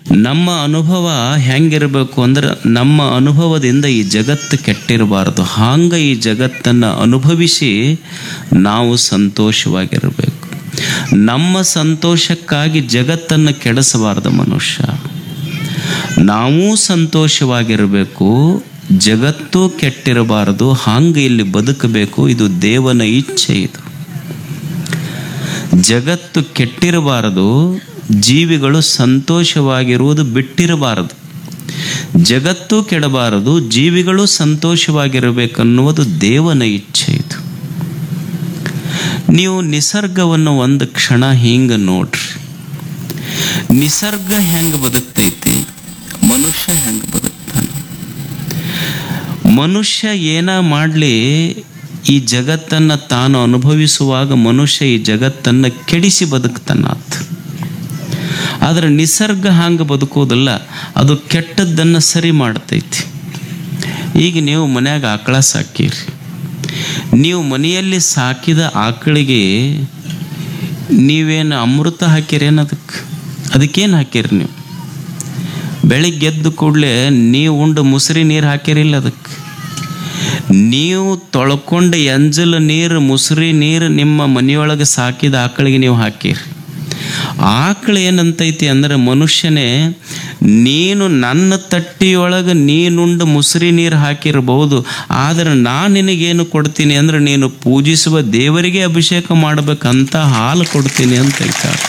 ನಮ್ಮ ಅನುಭವ ಹೆಂಗಿರಬೇಕು ಅಂದ್ರೆ ನಮ್ಮ ಅನುಭವದಿಂದ ಈ ಜಗತ್ತು ಕೆಟ್ಟಿರಬಾರ್ದು ಹಾಂಗ ಈ ಜಗತ್ತನ್ನು ಅನುಭವಿಸಿ ನಾವು ಸಂತೋಷವಾಗಿರಬೇಕು ನಮ್ಮ ಸಂತೋಷಕ್ಕಾಗಿ ಜಗತ್ತನ್ನು ಕೆಡಿಸಬಾರ್ದು ಮನುಷ್ಯ ನಾವು ಸಂತೋಷವಾಗಿರಬೇಕು ಜಗತ್ತು ಕೆಟ್ಟಿರಬಾರದು ಹಾಂಗೆ ಇಲ್ಲಿ ಬದುಕಬೇಕು ಇದು ದೇವನ ಇಚ್ಛೆ ಇದು ಜಗತ್ತು ಕೆಟ್ಟಿರಬಾರದು ಜೀವಿಗಳು ಸಂತೋಷವಾಗಿರುವುದು ಬಿಟ್ಟಿರಬಾರದು ಜಗತ್ತು ಕೆಡಬಾರದು ಜೀವಿಗಳು ಸಂತೋಷವಾಗಿರಬೇಕನ್ನುವುದು ದೇವನ ಇಚ್ಛೆ ಇದು ನೀವು ನಿಸರ್ಗವನ್ನು ಒಂದು ಕ್ಷಣ ಹಿಂಗೆ ನೋಡ್ರಿ ನಿಸರ್ಗ ಹೆಂಗೆ ಬದುಕ್ತೈತಿ ಮನುಷ್ಯ ಹೆಂಗೆ ಬದುಕ್ತಾನೆ ಮನುಷ್ಯ ಏನ ಮಾಡಲಿ ಈ ಜಗತ್ತನ್ನು ತಾನು ಅನುಭವಿಸುವಾಗ ಮನುಷ್ಯ ಈ ಜಗತ್ತನ್ನು ಕೆಡಿಸಿ ಬದುಕ್ತಾನಾತ್ ಆದರೆ ನಿಸರ್ಗ ಹಂಗೆ ಬದುಕೋದಿಲ್ಲ ಅದು ಕೆಟ್ಟದ್ದನ್ನು ಸರಿ ಮಾಡ್ತೈತಿ ಈಗ ನೀವು ಮನ್ಯಾಗ ಆಕಳ ಸಾಕಿರಿ ನೀವು ಮನೆಯಲ್ಲಿ ಸಾಕಿದ ಆಕಳಿಗೆ ನೀವೇನು ಅಮೃತ ಹಾಕಿರೇನು ಅದಕ್ಕೆ ಅದಕ್ಕೇನು ಹಾಕಿರಿ ನೀವು ಬೆಳಿಗ್ಗೆ ಎದ್ದು ಕೂಡಲೇ ನೀವು ಉಂಡು ಮುಸುರಿ ನೀರು ಹಾಕಿರಿಲ್ಲ ಅದಕ್ಕೆ ನೀವು ತೊಳ್ಕೊಂಡು ಎಂಜಲ ನೀರು ಮುಸುರಿ ನೀರು ನಿಮ್ಮ ಮನೆಯೊಳಗೆ ಸಾಕಿದ ಆಕಳಿಗೆ ನೀವು ಹಾಕಿರಿ ಆಕಳು ಏನಂತೈತಿ ಅಂದ್ರೆ ಮನುಷ್ಯನೇ ನೀನು ನನ್ನ ತಟ್ಟಿಯೊಳಗೆ ನೀನುಂಡು ಮುಸುರಿ ನೀರು ಹಾಕಿರಬಹುದು ಆದರೆ ನಾನು ನಿನಗೇನು ಕೊಡ್ತೀನಿ ಅಂದ್ರೆ ನೀನು ಪೂಜಿಸುವ ದೇವರಿಗೆ ಅಭಿಷೇಕ ಮಾಡಬೇಕಂತ ಹಾಲು ಕೊಡ್ತೀನಿ ಅಂತ ಹೇಳ್ತಾರೆ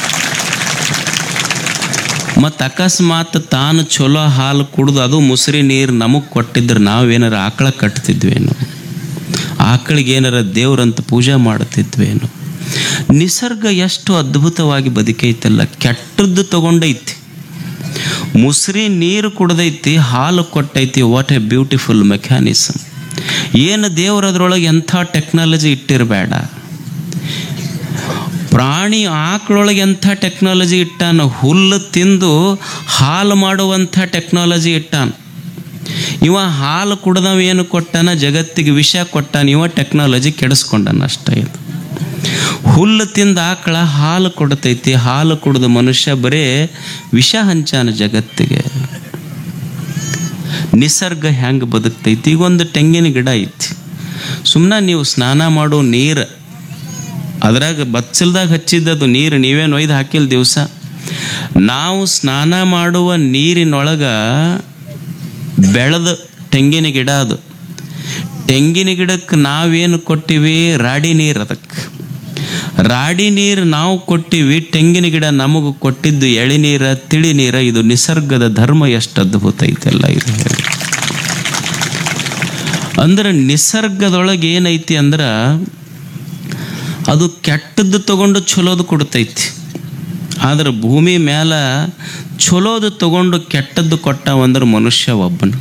ಮತ್ತು ಅಕಸ್ಮಾತ್ ತಾನು ಚಲೋ ಹಾಲು ಕುಡ್ದು ಅದು ಮುಸುರಿ ನೀರು ನಮಗೆ ಕೊಟ್ಟಿದ್ರೆ ನಾವೇನಾರ ಆಕಳ ಕಟ್ತಿದ್ವೇನು ಆಕಳಿಗೆ ಏನಾರ ದೇವ್ರಂತ ಪೂಜೆ ಮಾಡ್ತಿದ್ವೇನು ನಿಸರ್ಗ ಎಷ್ಟು ಅದ್ಭುತವಾಗಿ ಬದುಕೈತಲ್ಲ ಕೆಟ್ಟದ್ದು ತಗೊಂಡೈತಿ ಮುಸ್ರಿ ನೀರು ಕುಡ್ದೈತಿ ಹಾಲು ಕೊಟ್ಟೈತಿ ವಾಟ್ ಎ ಬ್ಯೂಟಿಫುಲ್ ಮೆಕ್ಯಾನಿಸಮ್ ಏನು ದೇವ್ರು ಅದ್ರೊಳಗೆ ಎಂಥ ಟೆಕ್ನಾಲಜಿ ಇಟ್ಟಿರಬೇಡ ಪ್ರಾಣಿ ಆಕಳೊಳಗೆ ಎಂಥ ಟೆಕ್ನಾಲಜಿ ಇಟ್ಟಾನ ಹುಲ್ಲು ತಿಂದು ಹಾಲು ಮಾಡುವಂಥ ಟೆಕ್ನಾಲಜಿ ಇಟ್ಟಾನ ಇವ ಹಾಲು ಕುಡ್ದವ ಏನು ಕೊಟ್ಟಾನ ಜಗತ್ತಿಗೆ ವಿಷ ಕೊಟ್ಟಾನ ಇವ ಟೆಕ್ನಾಲಜಿ ಕೆಡಿಸ್ಕೊಂಡನ ಅಷ್ಟೇ ಇದು ಹುಲ್ಲು ತಿಂದ ಆಕಳ ಹಾಲು ಕೊಡ್ತೈತಿ ಹಾಲು ಕುಡ್ದ ಮನುಷ್ಯ ಬರೇ ವಿಷ ಹಂಚಾನ ಜಗತ್ತಿಗೆ ನಿಸರ್ಗ ಹೆಂಗೆ ಬದುಕ್ತೈತಿ ಈಗ ಒಂದು ತೆಂಗಿನ ಗಿಡ ಐತಿ ಸುಮ್ಮನೆ ನೀವು ಸ್ನಾನ ಮಾಡೋ ನೀರು ಅದ್ರಾಗ ಬಚ್ಚಲ್ದಾಗ ಹಚ್ಚಿದ್ದದು ನೀರು ನೀವೇನು ಒಯ್ದು ಹಾಕಿಲ್ಲ ದಿವಸ ನಾವು ಸ್ನಾನ ಮಾಡುವ ನೀರಿನೊಳಗ ಬೆಳೆದ ತೆಂಗಿನ ಗಿಡ ಅದು ತೆಂಗಿನ ಗಿಡಕ್ಕೆ ನಾವೇನು ಕೊಟ್ಟಿವಿ ರಾಡಿ ನೀರು ಅದಕ್ಕೆ ರಾಡಿ ನೀರು ನಾವು ಕೊಟ್ಟಿವಿ ತೆಂಗಿನ ಗಿಡ ನಮಗೆ ಕೊಟ್ಟಿದ್ದು ಎಳಿನೀರ ತಿಳಿ ನೀರ ಇದು ನಿಸರ್ಗದ ಧರ್ಮ ಎಷ್ಟು ಅದ್ಭುತ ಐತೆಲ್ಲ ಇದು ಹೇಳಿ ಅಂದ್ರೆ ನಿಸರ್ಗದೊಳಗೆ ಏನೈತಿ ಅಂದ್ರೆ ಅದು ಕೆಟ್ಟದ್ದು ತಗೊಂಡು ಚಲೋದು ಕೊಡ್ತೈತಿ ಆದ್ರೆ ಭೂಮಿ ಮ್ಯಾಲ ಚಲೋದು ತಗೊಂಡು ಕೆಟ್ಟದ್ದು ಕೊಟ್ಟವಂದ್ರೆ ಮನುಷ್ಯ ಒಬ್ಬನು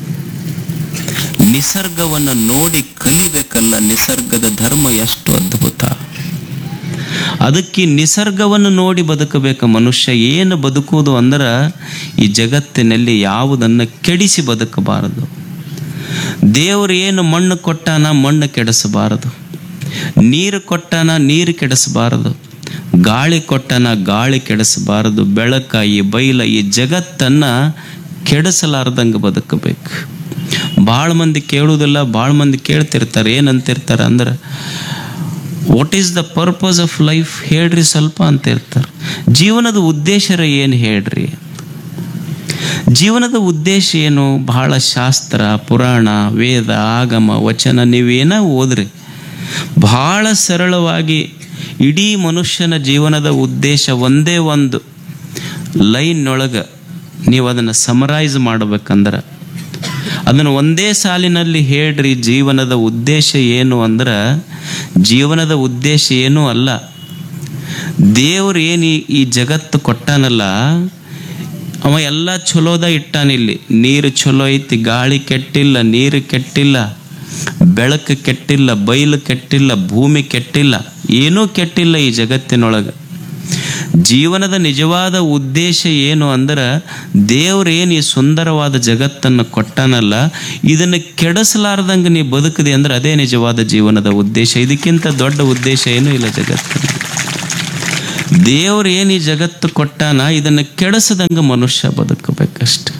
ನಿಸರ್ಗವನ್ನು ನೋಡಿ ಕಲಿಬೇಕಲ್ಲ ನಿಸರ್ಗದ ಧರ್ಮ ಎಷ್ಟು ಅದ್ಭುತ ಅದಕ್ಕೆ ನಿಸರ್ಗವನ್ನು ನೋಡಿ ಬದುಕಬೇಕು ಮನುಷ್ಯ ಏನು ಬದುಕುವುದು ಅಂದ್ರೆ ಈ ಜಗತ್ತಿನಲ್ಲಿ ಯಾವುದನ್ನು ಕೆಡಿಸಿ ಬದುಕಬಾರದು ದೇವರು ಏನು ಮಣ್ಣು ಕೊಟ್ಟಾನ ಮಣ್ಣು ಕೆಡಿಸಬಾರದು ನೀರು ಕೊಟ್ಟಾನ ನೀರು ಕೆಡಿಸಬಾರದು ಗಾಳಿ ಕೊಟ್ಟಾನ ಗಾಳಿ ಕೆಡಿಸಬಾರದು ಬೆಳಕ ಈ ಬೈಲ ಈ ಜಗತ್ತನ್ನು ಕೆಡಿಸಲಾರ್ದಂಗೆ ಬದುಕಬೇಕು ಭಾಳ ಮಂದಿ ಕೇಳುವುದಿಲ್ಲ ಭಾಳ ಮಂದಿ ಕೇಳ್ತಿರ್ತಾರೆ ಏನಂತಿರ್ತಾರೆ ಅಂದ್ರೆ what is the purpose of life ಹೇಳ್ರಿ ಸ್ವಲ್ಪ ಅಂತ ಇರ್ತಾರೆ ಜೀವನದ ಉದ್ದೇಶರ ಏನು ಹೇಳ್ರಿ ಜೀವನದ ಉದ್ದೇಶ ಏನು ಬಹಳ ಶಾಸ್ತ್ರ ಪುರಾಣ ವೇದ ಆಗಮ ವಚನ ನೀವೇನ ಓದ್ರಿ ಬಹಳ ಸರಳವಾಗಿ ಇಡೀ ಮನುಷ್ಯನ ಜೀವನದ ಉದ್ದೇಶ ಒಂದೇ ಒಂದು ಲೈನ್ನೊಳಗೆ ನೀವು ಅದನ್ನು ಸಮರೈಸ್ ಮಾಡ್ಬೇಕಂದ್ರೆ ಅದನ್ನು ಒಂದೇ ಸಾಲಿನಲ್ಲಿ ಹೇಳ್ರಿ ಜೀವನದ ಉದ್ದೇಶ ಏನು ಅಂದ್ರೆ ಜೀವನದ ಉದ್ದೇಶ ಏನೂ ಅಲ್ಲ ದೇವ್ರು ಏನು ಈ- ಈ ಜಗತ್ತು ಕೊಟ್ಟಾನಲ್ಲ ಅವ ಎಲ್ಲ ಚಲೋದ ಇಟ್ಟಾನಿಲ್ಲಿ ನೀರು ಚಲೋ ಐತಿ ಗಾಳಿ ಕೆಟ್ಟಿಲ್ಲ ನೀರು ಕೆಟ್ಟಿಲ್ಲ ಬೆಳಕು ಕೆಟ್ಟಿಲ್ಲ ಬಯಲು ಕೆಟ್ಟಿಲ್ಲ ಭೂಮಿ ಕೆಟ್ಟಿಲ್ಲ ಏನೂ ಕೆಟ್ಟಿಲ್ಲ ಈ ಜಗತ್ತಿನೊಳಗೆ ಜೀವನದ ನಿಜವಾದ ಉದ್ದೇಶ ಏನು ಅಂದ್ರೆ ದೇವ್ರು ಏನು ಈ ಸುಂದರವಾದ ಜಗತ್ತನ್ನು ಕೊಟ್ಟಾನಲ್ಲ ಇದನ್ನು ಕೆಡಿಸಲಾರ್ದಂಗೆ ನೀ ಬದುಕಿದೆ ಅಂದ್ರೆ ಅದೇ ನಿಜವಾದ ಜೀವನದ ಉದ್ದೇಶ ಇದಕ್ಕಿಂತ ದೊಡ್ಡ ಉದ್ದೇಶ ಏನೂ ಇಲ್ಲ ಜಗತ್ತಿನಲ್ಲಿ ದೇವ್ರು ಏನು ಈ ಜಗತ್ತು ಕೊಟ್ಟಾನ ಇದನ್ನು ಕೆಡಿಸದಂಗೆ ಮನುಷ್ಯ ಬದುಕಬೇಕಷ್ಟೆ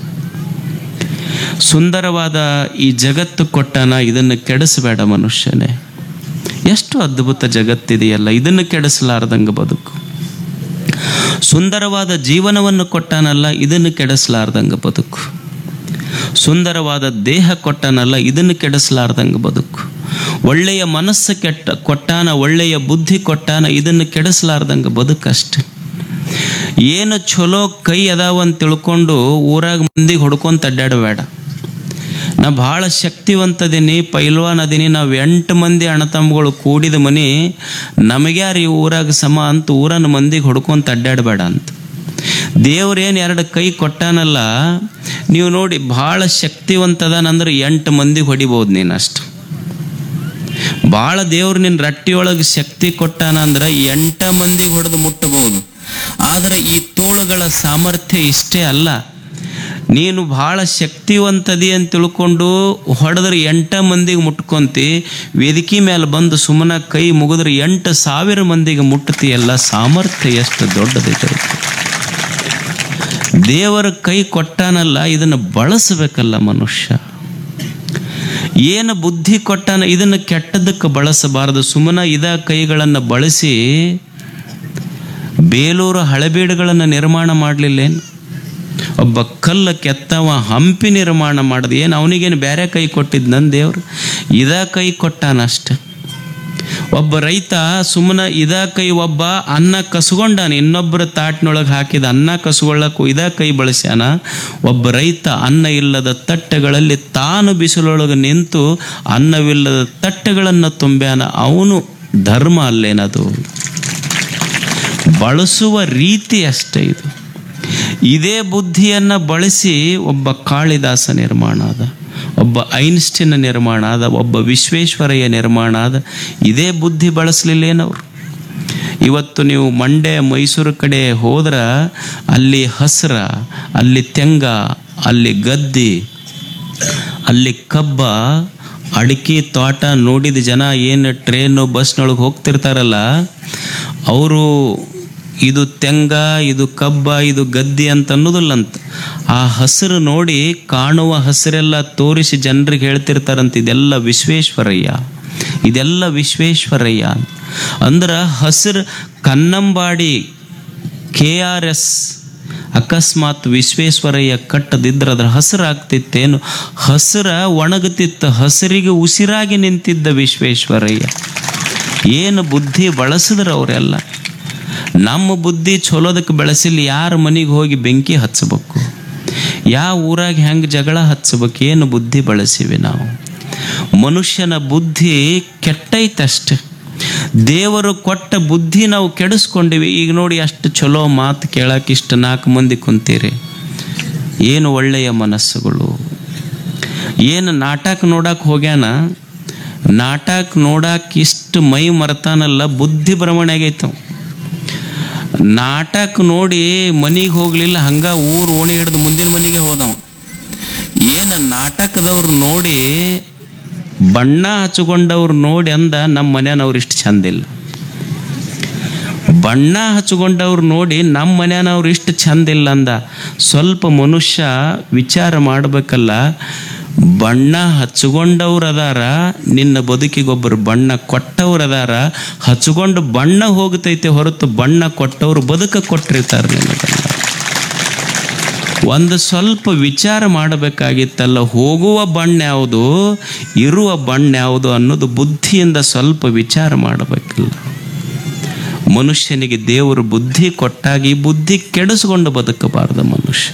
ಸುಂದರವಾದ ಈ ಜಗತ್ತು ಕೊಟ್ಟಾನ ಇದನ್ನು ಕೆಡಿಸಬೇಡ ಮನುಷ್ಯನೇ ಎಷ್ಟು ಅದ್ಭುತ ಜಗತ್ತಿದೆಯಲ್ಲ ಇದನ್ನು ಕೆಡಿಸಲಾರ್ದಂಗೆ ಬದುಕು ಸುಂದರವಾದ ಜೀವನವನ್ನು ಕೊಟ್ಟಾನಲ್ಲ ಇದನ್ನು ಕೆಡಿಸಲಾರ್ದಂಗೆ ಬದುಕು ಸುಂದರವಾದ ದೇಹ ಕೊಟ್ಟಾನಲ್ಲ ಇದನ್ನು ಕೆಡಿಸಲಾರ್ದಂಗೆ ಬದುಕು ಒಳ್ಳೆಯ ಮನಸ್ಸು ಕೆಟ್ಟ ಕೊಟ್ಟಾನ ಒಳ್ಳೆಯ ಬುದ್ಧಿ ಕೊಟ್ಟಾನ ಇದನ್ನು ಕೆಡಿಸಲಾರ್ದಂಗೆ ಬದುಕಷ್ಟೆ ಏನು ಚಲೋ ಕೈ ಅದಾವ ಅಂತ ತಿಳ್ಕೊಂಡು ಊರಾಗ ಮಂದಿಗೆ ಹೊಡ್ಕೊಂತ ಅಡ್ಡಾಡಬೇಡ ನಾ ಭಾಳ ಶಕ್ತಿವಂತದೀನಿ ಪೈಲ್ವಾನ್ ಅದೀನಿ ನಾವು ಎಂಟು ಮಂದಿ ಅಣ್ಣತಮ್ಮಗಳು ಕೂಡಿದ ಮನಿ ನಮಗ್ಯಾರು ಈ ಊರಾಗ ಸಮ ಅಂತ ಊರನ್ನ ಮಂದಿಗೆ ಹೊಡ್ಕೊಂತ ಅಡ್ಡಾಡಬೇಡ ಅಂತ ದೇವ್ರೇನು ಎರಡು ಕೈ ಕೊಟ್ಟಾನಲ್ಲ ನೀವು ನೋಡಿ ಭಾಳ ಶಕ್ತಿವಂತದಾನಂದ್ರೆ ಎಂಟು ಮಂದಿಗೆ ಹೊಡಿಬೋದು ನೀನು ಅಷ್ಟು ಭಾಳ ದೇವ್ರು ನಿನ್ನ ರಟ್ಟಿಯೊಳಗೆ ಶಕ್ತಿ ಕೊಟ್ಟಾನ ಅಂದ್ರೆ ಎಂಟ ಮಂದಿಗೆ ಹೊಡೆದು ಮುಟ್ಟಬಹುದು ಆದರೆ ಈ ತೋಳುಗಳ ಸಾಮರ್ಥ್ಯ ಇಷ್ಟೇ ಅಲ್ಲ ನೀನು ಭಾಳ ಶಕ್ತಿವಂತದಿ ಅಂತ ತಿಳ್ಕೊಂಡು ಹೊಡೆದ್ರೆ ಎಂಟ ಮಂದಿಗೆ ಮುಟ್ಕೊಂತಿ ವೇದಿಕೆ ಮೇಲೆ ಬಂದು ಸುಮ್ಮನೆ ಕೈ ಮುಗಿದ್ರೆ ಎಂಟು ಸಾವಿರ ಮಂದಿಗೆ ಮುಟ್ಟತಿಯಲ್ಲ ಸಾಮರ್ಥ್ಯ ಎಷ್ಟು ದೊಡ್ಡದೈತೆ ದೇವರ ಕೈ ಕೊಟ್ಟಾನಲ್ಲ ಇದನ್ನು ಬಳಸಬೇಕಲ್ಲ ಮನುಷ್ಯ ಏನು ಬುದ್ಧಿ ಕೊಟ್ಟಾನ ಇದನ್ನು ಕೆಟ್ಟದಕ್ಕೆ ಬಳಸಬಾರದು ಸುಮ್ಮನೆ ಇದ ಕೈಗಳನ್ನು ಬಳಸಿ ಬೇಲೂರು ಹಳೆಬೀಡುಗಳನ್ನು ನಿರ್ಮಾಣ ಮಾಡಲಿಲ್ಲೇನು ಒಬ್ಬ ಕಲ್ಲು ಕೆತ್ತವ ಹಂಪಿ ನಿರ್ಮಾಣ ಮಾಡಿದ ಏನು ಅವನಿಗೇನು ಬೇರೆ ಕೈ ಕೊಟ್ಟಿದ್ದು ನನ್ನ ದೇವ್ರು ಇದ ಕೈ ಕೊಟ್ಟಾನ ಅಷ್ಟೆ ಒಬ್ಬ ರೈತ ಸುಮ್ಮನೆ ಇದ ಕೈ ಒಬ್ಬ ಅನ್ನ ಕಸ್ಕೊಂಡಾನ ಇನ್ನೊಬ್ಬರ ತಾಟ್ನೊಳಗೆ ಹಾಕಿದ ಅನ್ನ ಕಸ್ಕೊಳ್ಳಕ್ಕೂ ಇದ ಕೈ ಬಳಸ್ಯಾನ ಒಬ್ಬ ರೈತ ಅನ್ನ ಇಲ್ಲದ ತಟ್ಟೆಗಳಲ್ಲಿ ತಾನು ಬಿಸಿಲೊಳಗೆ ನಿಂತು ಅನ್ನವಿಲ್ಲದ ತಟ್ಟೆಗಳನ್ನು ತುಂಬ್ಯಾನ ಅವನು ಧರ್ಮ ಅಲ್ಲೇನದು ಬಳಸುವ ರೀತಿ ಅಷ್ಟೇ ಇದು ಇದೇ ಬುದ್ಧಿಯನ್ನು ಬಳಸಿ ಒಬ್ಬ ಕಾಳಿದಾಸ ನಿರ್ಮಾಣ ಆದ ಒಬ್ಬ ಐನ್ಸ್ಟಿನ್ ನಿರ್ಮಾಣ ಆದ ಒಬ್ಬ ವಿಶ್ವೇಶ್ವರಯ್ಯ ನಿರ್ಮಾಣ ಆದ ಇದೇ ಬುದ್ಧಿ ಬಳಸಲಿಲ್ಲೇನವ್ರು ಇವತ್ತು ನೀವು ಮಂಡ್ಯ ಮೈಸೂರು ಕಡೆ ಹೋದ್ರ ಅಲ್ಲಿ ಹಸ್ರ ಅಲ್ಲಿ ತೆಂಗ ಅಲ್ಲಿ ಗದ್ದಿ ಅಲ್ಲಿ ಕಬ್ಬ ಅಡಿಕೆ ತೋಟ ನೋಡಿದ ಜನ ಏನು ಟ್ರೈನು ಬಸ್ನೊಳಗೆ ಹೋಗ್ತಿರ್ತಾರಲ್ಲ ಅವರು ಇದು ತೆಂಗ ಇದು ಕಬ್ಬ ಇದು ಗದ್ದಿ ಅಂತ ಅನ್ನೋದಿಲ್ಲಂತ ಆ ಹಸಿರು ನೋಡಿ ಕಾಣುವ ಹಸಿರೆಲ್ಲ ತೋರಿಸಿ ಜನರಿಗೆ ಹೇಳ್ತಿರ್ತಾರಂತ ಇದೆಲ್ಲ ವಿಶ್ವೇಶ್ವರಯ್ಯ ಇದೆಲ್ಲ ವಿಶ್ವೇಶ್ವರಯ್ಯ ಅಂದ್ರೆ ಹಸಿರು ಕನ್ನಂಬಾಡಿ ಕೆ ಆರ್ ಎಸ್ ಅಕಸ್ಮಾತ್ ವಿಶ್ವೇಶ್ವರಯ್ಯ ಕಟ್ಟದಿದ್ರೆ ಅದ್ರ ಹಸಿರಾಗ್ತಿತ್ತೇನು ಹಸಿರ ಒಣಗುತ್ತಿತ್ತು ಹಸಿರಿಗೆ ಉಸಿರಾಗಿ ನಿಂತಿದ್ದ ವಿಶ್ವೇಶ್ವರಯ್ಯ ಏನು ಬುದ್ಧಿ ಬಳಸಿದ್ರು ಅವರೆಲ್ಲ ನಮ್ಮ ಬುದ್ಧಿ ಚಲೋದಕ್ಕೆ ಬೆಳೆಸಿಲ್ಲ ಯಾರ ಮನೆಗೆ ಹೋಗಿ ಬೆಂಕಿ ಹಚ್ಚಬೇಕು ಯಾವ ಊರಾಗ ಹೆಂಗೆ ಜಗಳ ಹಚ್ಚಬೇಕು ಏನು ಬುದ್ಧಿ ಬಳಸಿವಿ ನಾವು ಮನುಷ್ಯನ ಬುದ್ಧಿ ಕೆಟ್ಟೈತಷ್ಟೆ ದೇವರು ಕೊಟ್ಟ ಬುದ್ಧಿ ನಾವು ಕೆಡಿಸ್ಕೊಂಡಿವಿ ಈಗ ನೋಡಿ ಅಷ್ಟು ಚಲೋ ಮಾತು ಕೇಳಕ್ಕೆ ಇಷ್ಟು ನಾಲ್ಕು ಮಂದಿ ಕುಂತೀರಿ ಏನು ಒಳ್ಳೆಯ ಮನಸ್ಸುಗಳು ಏನು ನಾಟಕ ನೋಡಕ್ಕೆ ಹೋಗ್ಯಾನ ನಾಟಕ ನೋಡಕ್ಕೆ ಇಷ್ಟು ಮೈ ಮರ್ತಾನಲ್ಲ ಬುದ್ಧಿ ಭ್ರಮಣೆ ಆಗೈತವ ನಾಟಕ ನೋಡಿ ಮನಿಗೆ ಹೋಗ್ಲಿಲ್ಲ ಹಂಗ ಊರು ಓಣಿ ಹಿಡಿದು ಮುಂದಿನ ಮನೆಗೆ ಹೋದವ ಏನು ನಾಟಕದವ್ರು ನೋಡಿ ಬಣ್ಣ ಹಚ್ಕೊಂಡವ್ರು ನೋಡಿ ಅಂದ ನಮ್ಮ ಮನ್ಯಾನವ್ರು ಇಷ್ಟು ಚಂದಿಲ್ಲ ಬಣ್ಣ ಹಚ್ಕೊಂಡವ್ರು ನೋಡಿ ನಮ್ಮ ಮನ್ಯಾನವ್ರು ಇಷ್ಟು ಚಂದಿಲ್ಲ ಅಂದ ಸ್ವಲ್ಪ ಮನುಷ್ಯ ವಿಚಾರ ಮಾಡಬೇಕಲ್ಲ ಬಣ್ಣ ಹಚ್ಕೊಂಡವ್ರು ಅದಾರ ನಿನ್ನ ಬದುಕಿಗೊಬ್ಬರು ಬಣ್ಣ ಕೊಟ್ಟವ್ರು ಅದಾರ ಹಚ್ಕೊಂಡು ಬಣ್ಣ ಹೋಗ್ತೈತೆ ಹೊರತು ಬಣ್ಣ ಕೊಟ್ಟವ್ರು ಬದುಕ ಕೊಟ್ಟಿರ್ತಾರೆ ನಿನಗಲ್ಲ ಒಂದು ಸ್ವಲ್ಪ ವಿಚಾರ ಮಾಡಬೇಕಾಗಿತ್ತಲ್ಲ ಹೋಗುವ ಬಣ್ಣ ಯಾವುದು ಇರುವ ಬಣ್ಣ ಯಾವುದು ಅನ್ನೋದು ಬುದ್ಧಿಯಿಂದ ಸ್ವಲ್ಪ ವಿಚಾರ ಮಾಡಬೇಕಲ್ಲ ಮನುಷ್ಯನಿಗೆ ದೇವರು ಬುದ್ಧಿ ಕೊಟ್ಟಾಗಿ ಬುದ್ಧಿ ಕೆಡಿಸ್ಕೊಂಡು ಬದುಕಬಾರದು ಮನುಷ್ಯ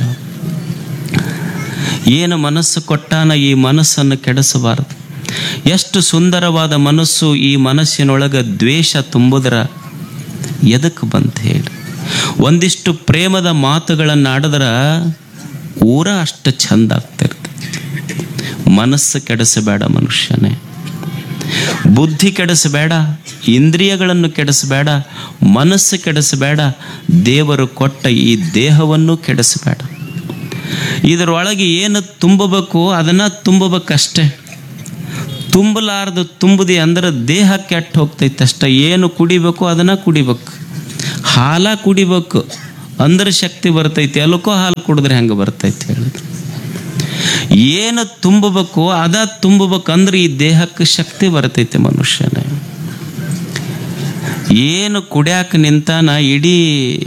ಏನು ಮನಸ್ಸು ಕೊಟ್ಟಾನ ಈ ಮನಸ್ಸನ್ನು ಕೆಡಿಸಬಾರದು ಎಷ್ಟು ಸುಂದರವಾದ ಮನಸ್ಸು ಈ ಮನಸ್ಸಿನೊಳಗೆ ದ್ವೇಷ ತುಂಬುದ್ರ ಎದಕ್ಕೆ ಬಂತ ಹೇಳಿ ಒಂದಿಷ್ಟು ಪ್ರೇಮದ ಮಾತುಗಳನ್ನು ಆಡಿದ್ರ ಊರ ಅಷ್ಟು ಚಂದ ಆಗ್ತಿರ್ತದೆ ಮನಸ್ಸು ಕೆಡಿಸಬೇಡ ಮನುಷ್ಯನೇ ಬುದ್ಧಿ ಕೆಡಿಸಬೇಡ ಇಂದ್ರಿಯಗಳನ್ನು ಕೆಡಿಸಬೇಡ ಮನಸ್ಸು ಕೆಡಿಸಬೇಡ ದೇವರು ಕೊಟ್ಟ ಈ ದೇಹವನ್ನು ಕೆಡಿಸಬೇಡ ಇದರೊಳಗೆ ಏನು ತುಂಬಬೇಕು ಅದನ್ನು ತುಂಬಬೇಕಷ್ಟೇ ತುಂಬಲಾರ್ದು ತುಂಬದಿ ಅಂದ್ರೆ ದೇಹ ಕೆಟ್ಟು ಹೋಗ್ತೈತೆ ಅಷ್ಟೇ ಏನು ಕುಡಿಬೇಕು ಅದನ್ನು ಕುಡಿಬೇಕು ಹಾಲ ಕುಡಿಬೇಕು ಅಂದ್ರೆ ಶಕ್ತಿ ಬರ್ತೈತಿ ಅಲ್ಕೋ ಹಾಲು ಕುಡಿದ್ರೆ ಹೆಂಗೆ ಬರ್ತೈತಿ ಹೇಳಿದ್ರು ಏನು ತುಂಬಬೇಕು ಅದ ತುಂಬಬೇಕಂದ್ರೆ ಈ ದೇಹಕ್ಕೆ ಶಕ್ತಿ ಬರ್ತೈತಿ ಮನುಷ್ಯನ ಏನು ಕುಡ್ಯಾಕ ನಿಂತಾನ ಇಡೀ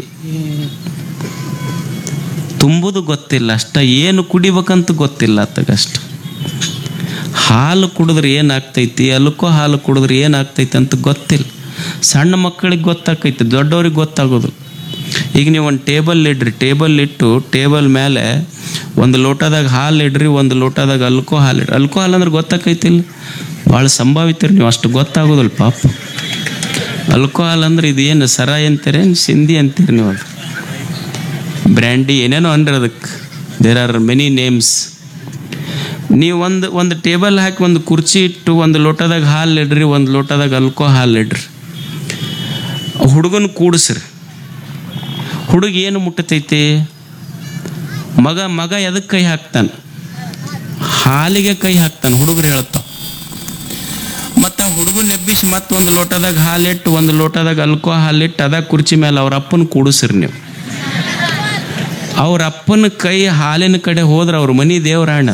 ತುಂಬುದು ಗೊತ್ತಿಲ್ಲ ಅಷ್ಟ ಏನು ಕುಡಿಬೇಕಂತ ಗೊತ್ತಿಲ್ಲ ಅತ್ತಗಷ್ಟ ಹಾಲು ಕುಡಿದ್ರೆ ಏನಾಗ್ತೈತಿ ಅಲ್ಕೋ ಹಾಲು ಕುಡಿದ್ರೆ ಏನಾಗ್ತೈತಿ ಅಂತ ಗೊತ್ತಿಲ್ಲ ಸಣ್ಣ ಮಕ್ಕಳಿಗೆ ಗೊತ್ತಾಕೈತಿ ದೊಡ್ಡವ್ರಿಗೆ ಗೊತ್ತಾಗೋದು ಈಗ ನೀವು ಒಂದು ಟೇಬಲ್ ಇಡ್ರಿ ಟೇಬಲ್ ಇಟ್ಟು ಟೇಬಲ್ ಮೇಲೆ ಒಂದು ಲೋಟದಾಗ ಹಾಲು ಇಡ್ರಿ ಒಂದು ಲೋಟದಾಗ ಅಲ್ಕೋ ಹಾಲು ಇಡ್ರಿ ಅಲ್ಕೋ ಹಾಲು ಅಂದ್ರೆ ಗೊತ್ತಾಕೈತಿಲ್ಲ ಭಾಳ ಸಂಭಾವಿತೀರಿ ನೀವು ಅಷ್ಟು ಗೊತ್ತಾಗೋದಿಲ್ಲ ಪಾಪ ಅಲ್ಕೋಹಾಲ್ ಅಂದ್ರೆ ಇದೇನು ಸರಾಯಿ ಅಂತೀರಿ ಸಿಂಧಿ ಅಂತೀರಿ ನೀವು ಅದು ಬ್ರ್ಯಾಂಡಿ ಏನೇನೋ ಅಂದ್ರೆ ಅದಕ್ಕೆ ದೇರ್ ಆರ್ ಮೆನಿ ನೇಮ್ಸ್ ನೀವು ಒಂದು ಒಂದು ಟೇಬಲ್ ಹಾಕಿ ಒಂದು ಕುರ್ಚಿ ಇಟ್ಟು ಒಂದು ಲೋಟದಾಗ ಹಾಲು ಇಡ್ರಿ ಒಂದು ಲೋಟದಾಗ ಅಲ್ಕೋ ಹಾಲು ಇಡ್ರಿ ಹುಡುಗನ ಕೂಡಿಸ್ರಿ ಹುಡುಗ ಏನು ಮುಟ್ಟತೈತಿ ಮಗ ಮಗ ಎದಕ್ಕೆ ಕೈ ಹಾಕ್ತಾನೆ ಹಾಲಿಗೆ ಕೈ ಹಾಕ್ತಾನೆ ಹುಡುಗರು ಹೇಳ್ತಾವ ಮತ್ತು ಹುಡುಗನ ಎಬ್ಬಿಸಿ ಮತ್ತೆ ಒಂದು ಲೋಟದಾಗ ಹಾಲಿಟ್ಟು ಒಂದು ಲೋಟದಾಗ ಅಲ್ಕೋ ಹಾಲಿಟ್ಟು ಅದ ಕುರ್ಚಿ ಮೇಲೆ ಅವ್ರ ಅಪ್ಪನ ಕೂಡಿಸ್ರಿ ನೀವು ಅವ್ರ ಅಪ್ಪನ ಕೈ ಹಾಲಿನ ಕಡೆ ಹೋದ್ರೆ ಅವ್ರ ಮನಿ ದೇವರಾಣ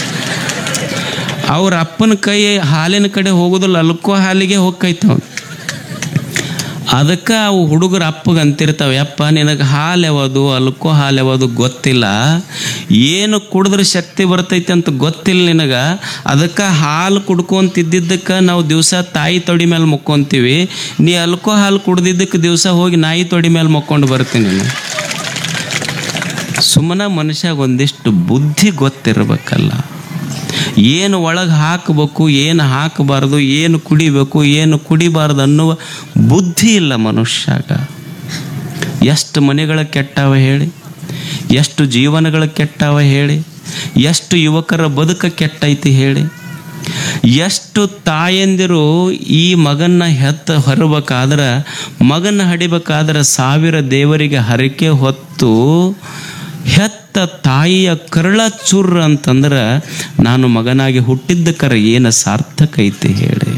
ಅವ್ರ ಅಪ್ಪನ ಕೈ ಹಾಲಿನ ಕಡೆ ಹೋಗೋದಿಲ್ಲ ಅಲ್ಕೋ ಹಾಲಿಗೆ ಹೋಗ್ತೈತೆ ಅವ್ನು ಅದಕ್ಕೆ ಅವು ಹುಡುಗರ ಅಪ್ಪಗೆ ಅಂತಿರ್ತಾವೆ ಯಪ್ಪ ನಿನಗೆ ಹಾಲು ಯಾವುದು ಅಲ್ಕೋ ಹಾಲು ಯಾವುದು ಗೊತ್ತಿಲ್ಲ ಏನು ಕುಡಿದ್ರೆ ಶಕ್ತಿ ಬರ್ತೈತೆ ಅಂತ ಗೊತ್ತಿಲ್ಲ ನಿನಗೆ ಅದಕ್ಕೆ ಹಾಲು ಕುಡ್ಕೊಂತಿದ್ದಕ್ಕೆ ನಾವು ದಿವಸ ತಾಯಿ ತೊಡಿ ಮೇಲೆ ಮುಕ್ಕೊಂತೀವಿ ನೀ ಅಲ್ಕೋ ಹಾಲು ಕುಡ್ದಿದ್ದಕ್ಕೆ ದಿವಸ ಹೋಗಿ ನಾಯಿ ತೊಡಿ ಮೇಲೆ ಮುಕ್ಕೊಂಡು ಬರ್ತೀನಿ ನಾನು ಸುಮ್ಮನೆ ಮನುಷ್ಯಾಗ ಒಂದಿಷ್ಟು ಬುದ್ಧಿ ಗೊತ್ತಿರಬೇಕಲ್ಲ ಏನು ಒಳಗೆ ಹಾಕಬೇಕು ಏನು ಹಾಕಬಾರ್ದು ಏನು ಕುಡಿಬೇಕು ಏನು ಕುಡಿಬಾರ್ದು ಅನ್ನುವ ಬುದ್ಧಿ ಇಲ್ಲ ಮನುಷ್ಯಾಗ ಎಷ್ಟು ಮನೆಗಳ ಕೆಟ್ಟಾವ ಹೇಳಿ ಎಷ್ಟು ಜೀವನಗಳ ಕೆಟ್ಟಾವ ಹೇಳಿ ಎಷ್ಟು ಯುವಕರ ಬದುಕ ಕೆಟ್ಟೈತಿ ಹೇಳಿ ಎಷ್ಟು ತಾಯಂದಿರು ಈ ಮಗನ್ನ ಹೆತ್ತ ಹೊರಬೇಕಾದ್ರೆ ಮಗನ ಹಡಿಬೇಕಾದ್ರೆ ಸಾವಿರ ದೇವರಿಗೆ ಹರಕೆ ಹೊತ್ತು ಹೆತ್ತ ತಾಯಿಯ ಕರಳ ಚುರ್ರ ಅಂತಂದ್ರೆ ನಾನು ಮಗನಾಗಿ ಹುಟ್ಟಿದ್ದಕ್ಕರ ಏನು ಸಾರ್ಥಕ ಐತಿ ಹೇಳಿ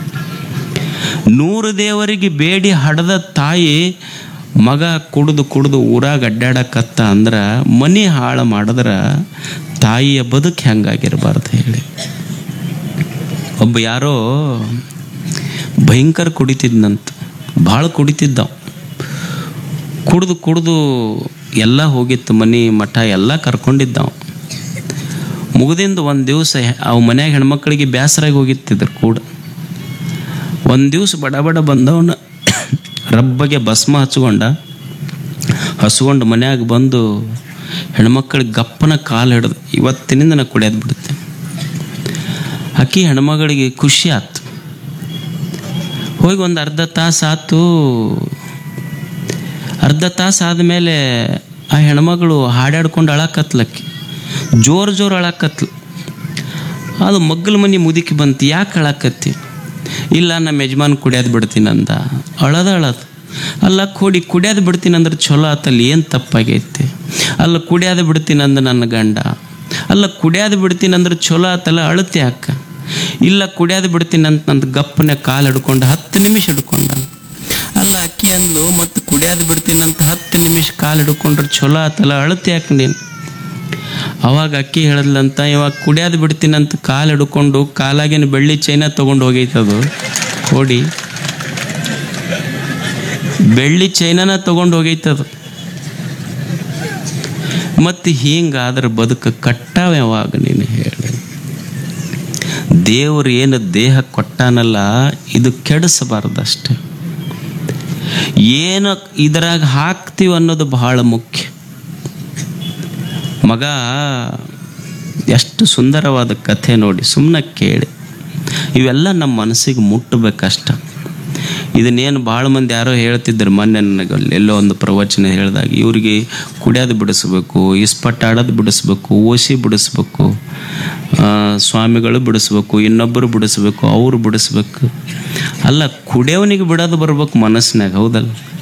ನೂರು ದೇವರಿಗೆ ಬೇಡಿ ಹಡದ ತಾಯಿ ಮಗ ಕುಡಿದು ಕುಡಿದು ಊರಾಗ ಅಡ್ಡಾಡಕತ್ತ ಅಂದ್ರೆ ಮನೆ ಹಾಳು ಮಾಡಿದ್ರೆ ತಾಯಿಯ ಬದುಕು ಹೆಂಗಾಗಿರ್ಬಾರ್ದು ಹೇಳಿ ಒಬ್ಬ ಯಾರೋ ಭಯಂಕರ ಕುಡಿತಿದ್ನಂತ ಭಾಳ ಕುಡಿತಿದ್ದ ಕುಡ್ದು ಕುಡ್ದು ಎಲ್ಲ ಹೋಗಿತ್ತು ಮನೆ ಮಠ ಎಲ್ಲ ಕರ್ಕೊಂಡಿದ್ದ ಮುಗಿದಿಂದ ಒಂದು ದಿವಸ ಅವ ಮನ್ಯಾಗ ಹೆಣ್ಮಕ್ಳಿಗೆ ಬೇಸರಾಗಿ ಹೋಗಿತ್ತಿದ್ರು ಕೂಡ ಒಂದು ದಿವಸ ಬಡ ಬಡ ಬಂದವನ ರಬ್ಬಗೆ ಭಸ್ಮ ಹಚ್ಕೊಂಡ ಹಸ್ಕೊಂಡು ಮನ್ಯಾಗ ಬಂದು ಹೆಣ್ಮಕ್ಳಿಗೆ ಗಪ್ಪನ ಕಾಲು ಹಿಡ್ದು ಇವತ್ತಿನಿಂದ ನಾ ಕುಡಿಯೋದು ಬಿಡುತ್ತೆ ಅಕ್ಕಿ ಹೆಣ್ಮಗಳಿಗೆ ಖುಷಿ ಆಯ್ತು ಹೋಗಿ ಒಂದು ಅರ್ಧ ತಾಸು ಆತು ಅರ್ಧ ತಾಸು ಆದಮೇಲೆ ಆ ಹೆಣ್ಮಗಳು ಹಾಡಾಡ್ಕೊಂಡು ಅಳಕತ್ಲಕ್ಕಿ ಜೋರು ಜೋರು ಅಳಕತ್ಲು ಅದು ಮಗ್ಗಲ ಮನೆ ಮುದುಕಿ ಬಂತು ಯಾಕೆ ಅಳಕತ್ತಿ ಇಲ್ಲ ನಮ್ಮ ಯಜಮಾನ್ ಕುಡಿಯೋದು ಬಿಡ್ತೀನಿ ಅಂದ ಅಳದ ಅಳದು ಅಲ್ಲ ಕೊಡಿ ಕುಡಿಯೋದು ಬಿಡ್ತೀನಿ ಅಂದ್ರೆ ಚಲೋ ಆತಲ್ಲಿ ಏನು ತಪ್ಪಾಗೈತಿ ಅಲ್ಲ ಕುಡಿಯೋದು ಬಿಡ್ತೀನಿ ಅಂದ ನನ್ನ ಗಂಡ ಅಲ್ಲ ಕುಡಿಯೋದು ಬಿಡ್ತೀನಿ ಅಂದ್ರೆ ಚಲೋ ಆತಲ್ಲ ಅಳತೆ ಯಾಕ ಇಲ್ಲ ಕುಡಿಯೋದು ಬಿಡ್ತೀನಿ ಅಂತ ನಂದು ಗಪ್ಪನೆ ಕಾಲು ಹಿಡ್ಕೊಂಡು ಹತ್ತು ನಿಮಿಷ ಹಿಡ್ಕೊಂಡ ಅಲ್ಲ ಅಕ್ಕಿ ಅಂದ್ಲು ಮತ್ತು ಕುಡಿಯೋದು ಬಿಡ್ತೀನಿ ಅಂತ ಹತ್ತು ನಿಮಿಷ ಕಾಲು ಹಿಡ್ಕೊಂಡ್ರೆ ಚಲೋ ಆತಲ್ಲ ಅಳತೆ ಯಾಕೆ ನೀನು ಅವಾಗ ಅಕ್ಕಿ ಹೇಳದ್ಲಂತ ಇವಾಗ ಕುಡಿಯೋದು ಬಿಡ್ತೀನಿ ಅಂತ ಕಾಲು ಹಿಡ್ಕೊಂಡು ಕಾಲಾಗಿನ ಬೆಳ್ಳಿ ಚೈನ ತೊಗೊಂಡು ಹೋಗೈತದು ಕೊಡಿ ಬೆಳ್ಳಿ ಚೈನನ ತೊಗೊಂಡು ಹೋಗೈತದು ಮತ್ತು ಹಿಂಗಾದ್ರೆ ಬದುಕು ಕಟ್ಟಾವ ಯಾವಾಗ ನೀನು ಹೇಳಿ ದೇವ್ರು ಏನು ದೇಹ ಕೊಟ್ಟಾನಲ್ಲ ಇದು ಕೆಡಿಸಬಾರ್ದಷ್ಟೆ ಏನು ಇದರಾಗ ಹಾಕ್ತೀವಿ ಅನ್ನೋದು ಬಹಳ ಮುಖ್ಯ ಮಗ ಎಷ್ಟು ಸುಂದರವಾದ ಕಥೆ ನೋಡಿ ಸುಮ್ಮನೆ ಕೇಳಿ ಇವೆಲ್ಲ ನಮ್ಮ ಮನಸ್ಸಿಗೆ ಮುಟ್ಟಬೇಕಷ್ಟ ಇದನ್ನೇನು ಭಾಳ ಮಂದಿ ಯಾರೋ ಹೇಳ್ತಿದ್ರು ಮೊನ್ನೆ ನನಗೆ ಅಲ್ಲಿ ಎಲ್ಲೋ ಒಂದು ಪ್ರವಚನ ಹೇಳಿದಾಗ ಇವ್ರಿಗೆ ಕುಡಿಯೋದು ಬಿಡಿಸ್ಬೇಕು ಇಸ್ಪಟ್ ಆಡೋದು ಬಿಡಿಸ್ಬೇಕು ಓಸಿ ಬಿಡಿಸ್ಬೇಕು ಆ, ಸ್ವಾಮಿಗಳು ಬಿಡಿಸ್ಬೇಕು ಇನ್ನೊಬ್ಬರು ಬಿಡಿಸ್ಬೇಕು ಅವ್ರು ಬಿಡಿಸ್ಬೇಕು ಅಲ್ಲ ಕುಡಿಯೋನಿಗೆ ಬಿಡೋದು ಬರ್ಬೇಕು ಮನಸ್ಸಿನಾಗ ಹೌದಲ್ಲ